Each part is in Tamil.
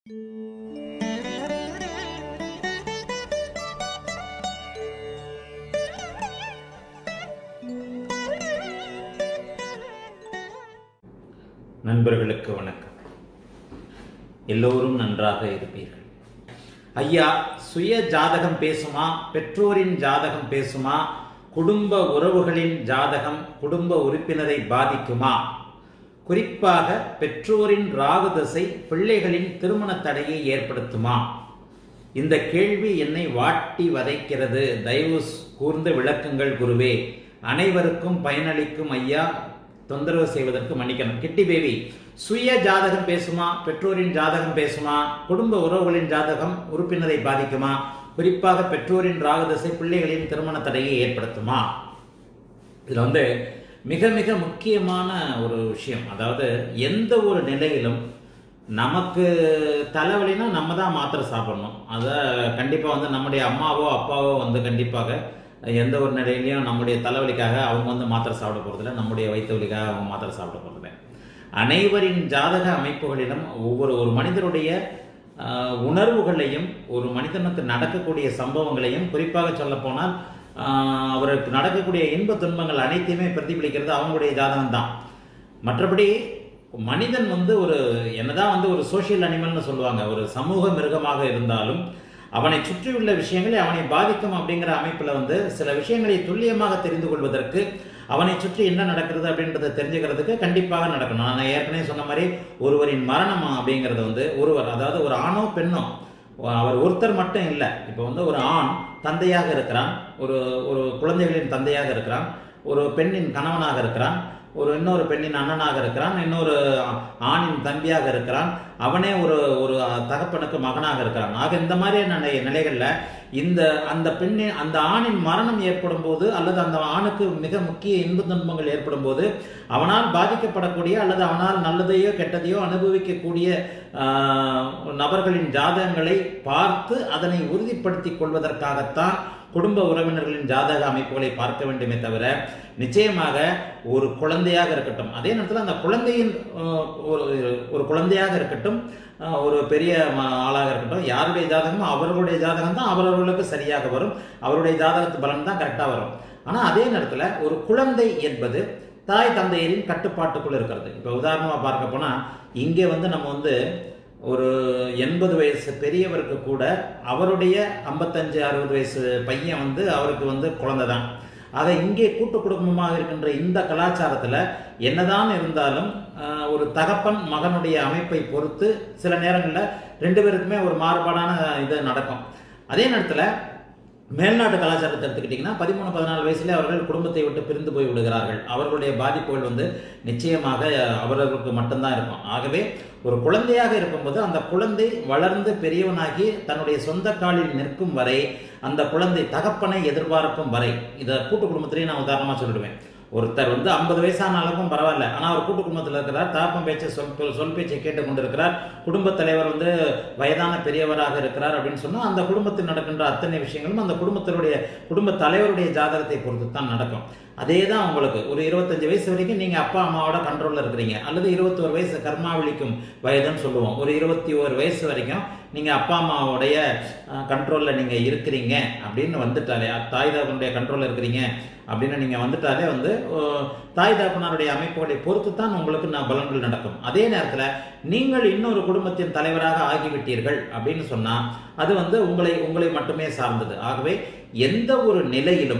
நண்பர்களுக்கு வணக்கம் எல்லோரும் நன்றாக இருப்பீர்கள் ஐயா சுய ஜாதகம் பேசுமா பெற்றோரின் ஜாதகம் பேசுமா குடும்ப உறவுகளின் ஜாதகம் குடும்ப உறுப்பினரை பாதிக்குமா குறிப்பாக பெற்றோரின் ராகு தசை பிள்ளைகளின் திருமண தடையை ஏற்படுத்துமா இந்த கேள்வி என்னை வாட்டி வதைக்கிறது தயவு கூர்ந்து விளக்குங்கள் குருவே அனைவருக்கும் பயனளிக்கும் ஐயா தொந்தரவு செய்வதற்கு மன்னிக்கணும் கிட்டி பேபி சுய ஜாதகம் பேசுமா பெற்றோரின் ஜாதகம் பேசுமா குடும்ப உறவுகளின் ஜாதகம் உறுப்பினரை பாதிக்குமா குறிப்பாக பெற்றோரின் ராகதசை பிள்ளைகளின் திருமண தடையை ஏற்படுத்துமா இதில் வந்து மிக மிக முக்கியமான ஒரு விஷயம் அதாவது எந்த ஒரு நிலையிலும் நமக்கு தலைவலினா நம்ம தான் மாத்திரை சாப்பிடணும் அதை கண்டிப்பாக வந்து நம்முடைய அம்மாவோ அப்பாவோ வந்து கண்டிப்பாக எந்த ஒரு நிலையிலையும் நம்முடைய தலைவலிக்காக அவங்க வந்து மாத்திரை சாப்பிட போகிறதில்ல நம்முடைய வயிற்று வலிக்காக அவங்க மாத்திரை சாப்பிட போகிறதில்ல அனைவரின் ஜாதக அமைப்புகளிலும் ஒவ்வொரு ஒரு மனிதருடைய ஆஹ், உணர்வுகளையும் ஒரு மனிதனுக்கு நடக்கக்கூடிய சம்பவங்களையும் குறிப்பாக சொல்லப்போனால் ஆஹ், அவருக்கு நடக்கக்கூடிய இன்ப துன்பங்கள் அனைத்தையுமே பிரதிபலிக்கிறது அவங்களுடைய ஜாதகம் தான் மற்றபடி மனிதன் வந்து ஒரு என்னதான் வந்து ஒரு சோஷியல் அனிமல்னு சொல்லுவாங்க ஒரு சமூக மிருகமாக இருந்தாலும் அவனை சுற்றியுள்ள விஷயங்களை அவனை பாதிக்கும் அப்படிங்கிற அமைப்பில் வந்து சில விஷயங்களை துல்லியமாக தெரிந்து கொள்வதற்கு அவனை சுற்றி என்ன நடக்கிறது அப்படின்றத தெரிஞ்சுக்கிறதுக்கு கண்டிப்பாக நடக்கணும் நான் ஏற்கனவே சொன்ன மாதிரி ஒருவரின் மரணம் அப்படிங்கிறது வந்து ஒருவர் அதாவது ஒரு ஆணோ பெண்ணோ அவர் ஒருத்தர் மட்டும் இல்லை இப்போ வந்து ஒரு ஆண் தந்தையாக இருக்கிறான் ஒரு ஒரு குழந்தைகளின் தந்தையாக இருக்கிறான் ஒரு பெண்ணின் கணவனாக இருக்கிறான் ஒரு இன்னொரு பெண்ணின் அண்ணனாக இருக்கிறான் இன்னொரு ஆணின் தம்பியாக இருக்கிறான் அவனே ஒரு ஒரு தகப்பனுக்கு மகனாக இருக்கிறான் ஆக இந்த மாதிரியான நிலை நிலைகளில் இந்த அந்த பெண்ணின் அந்த ஆணின் மரணம் ஏற்படும் போது அல்லது அந்த ஆணுக்கு மிக முக்கிய இன்ப துன்பங்கள் ஏற்படும் போது அவனால் பாதிக்கப்படக்கூடிய அல்லது அவனால் நல்லதையோ கெட்டதையோ அனுபவிக்கக்கூடிய ஆஹ், நபர்களின் ஜாதகங்களை பார்த்து அதனை உறுதிப்படுத்திக் கொள்வதற்காகத்தான் குடும்ப உறவினர்களின் ஜாதக அமைப்புகளை பார்க்க வேண்டுமே தவிர நிச்சயமாக ஒரு குழந்தையாக இருக்கட்டும் அதே நேரத்தில் அந்த குழந்தையின் ஆஹ், ஒரு ஒரு குழந்தையாக இருக்கட்டும் ஆஹ், ஒரு பெரிய ம- ஆளாக இருக்கட்டும் யாருடைய ஜாதகமோ அவர்களுடைய ஜாதகம் தான் அவரவர்களுக்கு சரியாக வரும் அவருடைய ஜாதகத்து பலன் தான் கரெக்டாக வரும் ஆனால் அதே நேரத்தில் ஒரு குழந்தை என்பது தாய் தந்தையரின் கட்டுப்பாட்டுக்குள் இருக்கிறது இப்போ உதாரணமாக பார்க்க போனால் இங்கே வந்து நம்ம வந்து ஒரு எண்பது வயசு பெரியவருக்கு கூட அவருடைய ஐம்பத்தஞ்சு அறுபது வயசு பையன் வந்து அவருக்கு வந்து குழந்தை தான் ஆக இங்கே கூட்டு குடும்பமாக இருக்கின்ற இந்த கலாச்சாரத்தில் என்னதான் இருந்தாலும் ஆஹ், ஒரு தகப்பன் மகனுடைய அமைப்பை பொறுத்து சில நேரங்களில் ரெண்டு பேருக்குமே ஒரு மாறுபாடான இது நடக்கும் அதே நேரத்தில் மேல்நாட்டு கலாச்சாரத்தை எடுத்துக்கிட்டிங்கன்னா பதிமூணு பதினாலு வயசுல அவர்கள் குடும்பத்தை விட்டு பிரிந்து போய் விடுகிறார்கள் அவர்களுடைய பாதிப்புகள் வந்து நிச்சயமாக அவர்களுக்கு மட்டும்தான் இருக்கும் ஆகவே ஒரு குழந்தையாக இருக்கும்போது அந்த குழந்தை வளர்ந்து பெரியவனாகி தன்னுடைய சொந்த காலில் நிற்கும் வரை அந்த குழந்தை தகப்பனை எதிர்பார்க்கும் வரை இதை கூட்டு குடும்பத்திலேயே நான் உதாரணமாக சொல்லிடுவேன் ஒருத்தர் வந்து ஐம்பது வயசானாலும் பரவாயில்ல ஆனால் அவர் கூட்டு குடும்பத்தில் இருக்கிறார் தகப்பன் பேச்சை சொல் சொல் பேச்சை கேட்டு கொண்டிருக்கிறார் குடும்பத் தலைவர் வந்து வயதான பெரியவராக இருக்கிறார் அப்படின்னு சொன்னால் அந்த குடும்பத்தில் நடக்கின்ற அத்தனை விஷயங்களும் அந்த குடும்பத்தினுடைய குடும்ப தலைவருடைய ஜாதகத்தை பொறுத்து தான் நடக்கும் அதே தான் உங்களுக்கு ஒரு இருபத்தஞ்சு வயசு வரைக்கும் நீங்கள் அப்பா அம்மாவோட கண்ட்ரோலில் இருக்கிறீங்க அல்லது இருபத்தோரு வயசு கர்மாவளிக்கும் வயதுன்னு சொல்லுவோம் ஒரு இருபத்தி ஒரு வயசு வரைக்கும் நீங்கள் அப்பா அம்மாவுடைய கண்ட்ரோலில் நீங்கள் இருக்கிறீங்க அப்படின்னு வந்துட்டாலே அ- தாய் தகப்பனுடைய கண்ட்ரோலில் இருக்கிறீங்க அப்படின்னு நீங்கள் வந்துட்டாலே வந்து ஓ, தாய் தகப்பனாருடைய அமைப்புகளை பொறுத்து தான் உங்களுக்கு நான் பலன்கள் நடக்கும் அதே நேரத்தில் நீங்கள் இன்னொரு குடும்பத்தின் தலைவராக ஆகிவிட்டீர்கள் அப்படின்னு சொன்னால் அது வந்து உங்களை உங்களை மட்டுமே சார்ந்தது ஆகவே எந்த ஒரு நிலையிலும்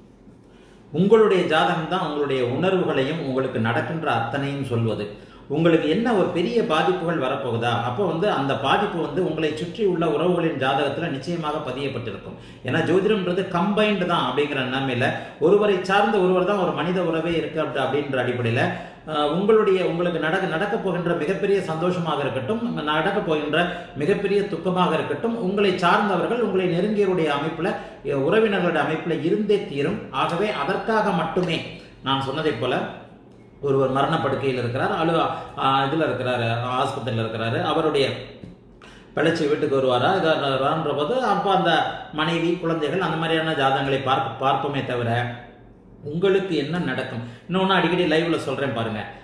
உங்களுடைய ஜாதகம் தான் உங்களுடைய உணர்வுகளையும் உங்களுக்கு நடக்கின்ற அத்தனையும் சொல்வது உங்களுக்கு என்ன ஒரு பெரிய பாதிப்புகள் வரப்போகுதா அப்போ வந்து அந்த பாதிப்பு வந்து உங்களை சுற்றி உள்ள உறவுகளின் ஜாதகத்தில் நிச்சயமாக பதியப்பட்டிருக்கும் ஏன்னா ஜோதிடம்ன்றது கம்பைன்டு தான் அப்படிங்கிற நிலைமையில ஒருவரை சார்ந்த ஒருவர் தான் ஒரு மனித உறவே இருக்கு அப்படி- அப்படின்ற அடிப்படையில் அஹ், உங்களுடைய உங்களுக்கு நடக்க நடக்க போகின்ற மிகப்பெரிய சந்தோஷமாக இருக்கட்டும் நடக்க போகின்ற மிகப்பெரிய துக்கமாக இருக்கட்டும் உங்களை சார்ந்தவர்கள் உங்களை நெருங்கியவருடைய அமைப்பில் உறவினர்களுடைய அமைப்பில் இருந்தே தீரும் ஆகவே அதற்காக மட்டுமே நான் சொன்னதைப் போல ஒருவர் மரணப்படுக்கையில் இருக்கிறார் அலு இதில் இருக்கிறாரு ஆஸ்பத்திரியில் இருக்கிறாரு அவருடைய பிழைச்சி வீட்டுக்கு வருவாரா இதான்ற போது அப்போ அந்த மனைவி குழந்தைகள் அந்த மாதிரியான ஜாதகங்களை பார்க்க பார்ப்போமே தவிர உங்களுக்கு என்ன நடக்கும் இன்னொன்று அடிக்கடி லைவ்ல சொல்றேன் பாருங்க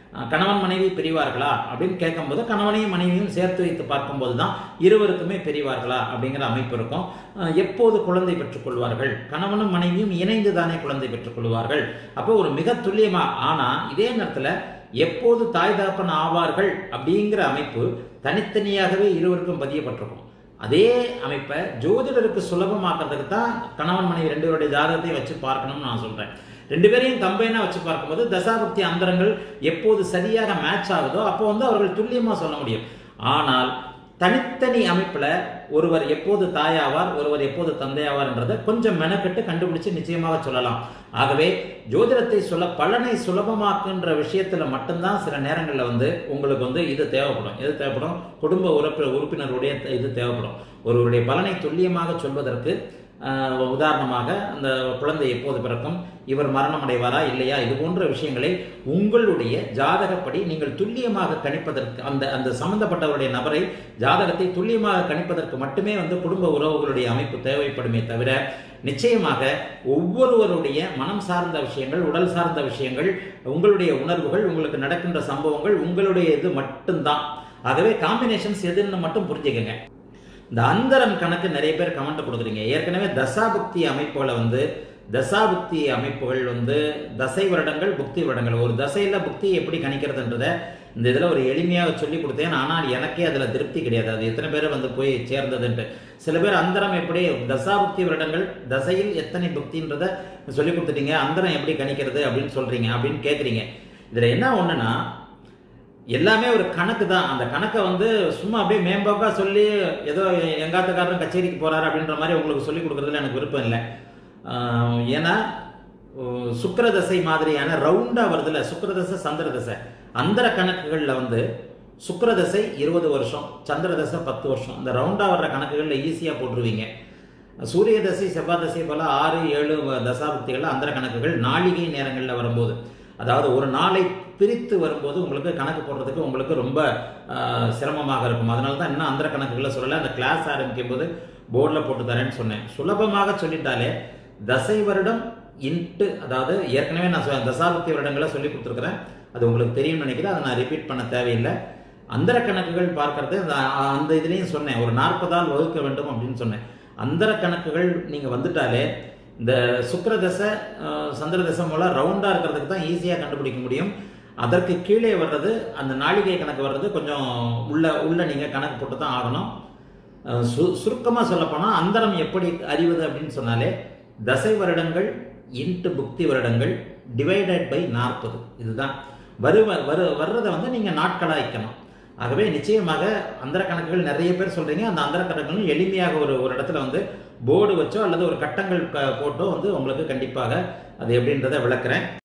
அஹ், கணவன் மனைவி பிரிவார்களா அப்படின்னு கேட்கும்போது கணவனையும் மனைவியும் சேர்த்து வைத்து பார்க்கும்போது தான் இருவருக்குமே பிரிவார்களா அப்படிங்கிற அமைப்பு இருக்கும் அஹ், எப்போது குழந்தை பெற்றுக்கொள்வார்கள் கணவனும் மனைவியும் இணைந்து தானே குழந்தை பெற்றுக்கொள்வார்கள் அப்போ ஒரு மிக துல்லியமா ஆனா இதே நேரத்துல எப்போது தாய் தகப்பன் ஆவார்கள் அப்படிங்கிற அமைப்பு தனித்தனியாகவே இருவருக்கும் பதியப்பட்டிருக்கும் அதே அமைப்பை ஜோதிடருக்கு சுலபமாக்குறதுக்கு தான் கணவன் மனைவி ரெண்டு பேருடைய ஜாதகத்தையும் வச்சு பார்க்கணும்னு நான் சொல்றேன் ரெண்டு பேரையும் கம்பைனா வச்சு பார்க்கும்போது தசாபக்தி அந்தரங்கள் எப்போது சரியாக மேட்ச் ஆகுதோ அப்போ வந்து அவர்கள் துல்லியமா சொல்ல முடியும் ஆனால் தனித்தனி அமைப்புல ஒருவர் எப்போது தாயாவார் ஒருவர் எப்போது தந்தையாவார்ன்றதை கொஞ்சம் மெனக்கெட்டு கண்டுபிடிச்சு நிச்சயமாக சொல்லலாம் ஆகவே ஜோதிடத்தை சொல்ல பலனை சுலபமாக்குன்ற விஷயத்துல மட்டும்தான் சில நேரங்களில் வந்து உங்களுக்கு வந்து இது தேவைப்படும் எது தேவைப்படும் குடும்ப உறுப்பு உறுப்பினருடைய இது தேவைப்படும் ஒருவருடைய பலனை துல்லியமாக சொல்வதற்கு ஆஹ், உதாரணமாக அந்த குழந்தை எப்போது பிறக்கும் இவர் மரணம் அடைவாரா இல்லையா இது போன்ற விஷயங்களை உங்களுடைய ஜாதகப்படி நீங்கள் துல்லியமாக கணிப்பதற்கு அந்த அந்த சம்பந்தப்பட்டவருடைய நபரை ஜாதகத்தை துல்லியமாக கணிப்பதற்கு மட்டுமே வந்து குடும்ப உறவுகளுடைய அமைப்பு தேவைப்படுமே தவிர நிச்சயமாக ஒவ்வொருவருடைய மனம் சார்ந்த விஷயங்கள் உடல் சார்ந்த விஷயங்கள் உங்களுடைய உணர்வுகள் உங்களுக்கு நடக்கின்ற சம்பவங்கள் உங்களுடைய இது மட்டும்தான் ஆகவே காம்பினேஷன்ஸ் எதுன்னு மட்டும் புரிஞ்சுக்கங்க இந்த அந்தரம் கணக்கு நிறைய பேர் கமெண்ட் கொடுக்குறீங்க ஏற்கனவே தசாபுக்தி அமைப்புகளை வந்து தசாபுக்தி அமைப்புகள் வந்து தசை வருடங்கள் புக்தி வருடங்கள் ஒரு தசையில் புக்தி எப்படி கணிக்கிறதுன்றத இந்த இதில் ஒரு எளிமையாக சொல்லி கொடுத்தேன் ஆனால் எனக்கே அதில் திருப்தி கிடையாது அது எத்தனை பேர் வந்து போய் சேர்ந்ததுன்ட்டு சில பேர் அந்தரம் எப்படி தசாபுக்தி வருடங்கள் தசையில் எத்தனை புக்தின்றத சொல்லி கொடுத்துட்டீங்க அந்தரம் எப்படி கணிக்கிறது அப்படின்னு சொல்றீங்க அப்படின்னு கேட்குறீங்க இதில் என்ன ஒன்றுனா எல்லாமே ஒரு கணக்கு தான் அந்த கணக்கை வந்து சும்மா அப்படியே மேம்போக்கா சொல்லி ஏதோ எங்காத்துக்காரன் கச்சேரிக்கு போறாரு அப்படின்ற மாதிரி உங்களுக்கு சொல்லி கொடுக்கறதுல எனக்கு விருப்பம் இல்லை ஆஹ் ஏன்னா ஓ, சுக்கிர தசை மாதிரியான ரவுண்டா வருதுல்ல சுக்கிர தசை சந்திர தசை அந்தர கணக்குகள்ல வந்து சுக்கிர தசை இருபது வருஷம் சந்திர தசை பத்து வருஷம் அந்த ரவுண்டா வர்ற கணக்குகள்ல ஈஸியா போட்டுருவீங்க சூரிய தசை செவ்வாய் தசை போல ஆறு ஏழு வ- தசாபக்திகள் அந்தர கணக்குகள் நாளிகை நேரங்களில் வரும்போது அதாவது ஒரு நாளை பிரித்து வரும்போது உங்களுக்கு கணக்கு போடுறதுக்கு உங்களுக்கு ரொம்ப ஆஹ், சிரமமாக இருக்கும் அதனால தான் இன்னும் அந்தர கணக்குகளை சொல்லலை அந்த கிளாஸ் ஆரம்பிக்கும் போது போர்டில் போட்டு தரேன்னு சொன்னேன் சுலபமாக சொல்லிட்டாலே தசை வருடம் இன்ட்டு அதாவது ஏற்கனவே நான் சொ- தசாபக்தி வருடங்களை சொல்லி கொடுத்துருக்குறேன் அது உங்களுக்கு தெரியும்னு நினைக்கிறேன் அதை நான் ரிப்பீட் பண்ண தேவையில்லை அந்தர கணக்குகள் பார்க்கறது அந்த- அந்த இதுலேயும் சொன்னேன் ஒரு நாற்பதால் வகுக்க வேண்டும் அப்படின்னு சொன்னேன் அந்தர கணக்குகள் நீங்கள் வந்துட்டாலே இந்த சுக்கிர தசை அஹ், சந்திர தசை மூலம் ரவுண்டாக இருக்கிறதுக்கு தான் ஈஸியாக கண்டுபிடிக்க முடியும் அதற்கு கீழே வர்றது அந்த நாளிகை கணக்கு வர்றது கொஞ்சம் உள்ள உள்ள நீங்கள் கணக்கு போட்டு தான் ஆகணும் அஹ், சு சுருக்கமாக சொல்லப்போனால் அந்தரம் எப்படி அறிவது அப்படின்னு சொன்னாலே தசை வருடங்கள் இன்ட்டு புக்தி வருடங்கள் டிவைடட் பை நாற்பது இதுதான் வரு வரு வர்றதை வந்து நீங்கள் நாட்களாய்க்கணும் ஆகவே நிச்சயமாக அந்தர கணக்குகள் நிறைய பேர் சொல்றீங்க அந்த அந்தர கணக்குகள் எளிமையாக ஒரு ஒரு இடத்துல வந்து போர்டு வச்சோ அல்லது ஒரு கட்டங்கள் க- போட்டோ வந்து உங்களுக்கு கண்டிப்பாக அது எப்படின்றத விளக்குறேன்